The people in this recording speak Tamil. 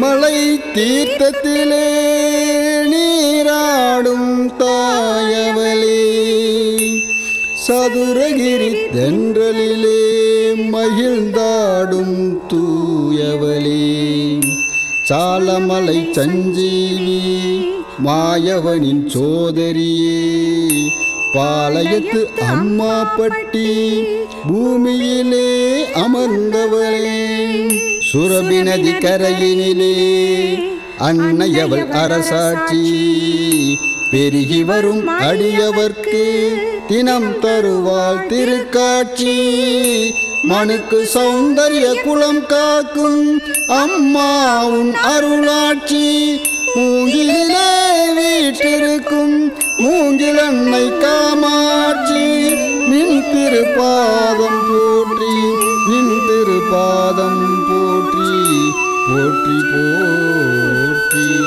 திருமலை தீர்த்தத்திலே நீராடும் தாயவளே சதுரகிரி தென்றலிலே மகிழ்ந்தாடும் தூயவளே சாலமலை சஞ்சீவி மாயவனின் சோதரியே பாளையத்து அம்மா பட்டி பூமியிலே அமர்ந்தவளே சுரபி நதி கரையினிலே அன்னையவள் அரசாட்சி பெருகி வரும் அடியவர்க்கு தினம் தருவாள் திருக்காட்சி மனுக்கு சௌந்தரிய குலம் காக்கும் அம்மாவும் அருளாட்சி மூங்கிலே வீற்றிருக்கும் மூங்கில் அன்னை காமாட்சி நின் திருப்பாதம் போற்றி நின் திருப்பாதம் போற்றி போற்றி போற்றி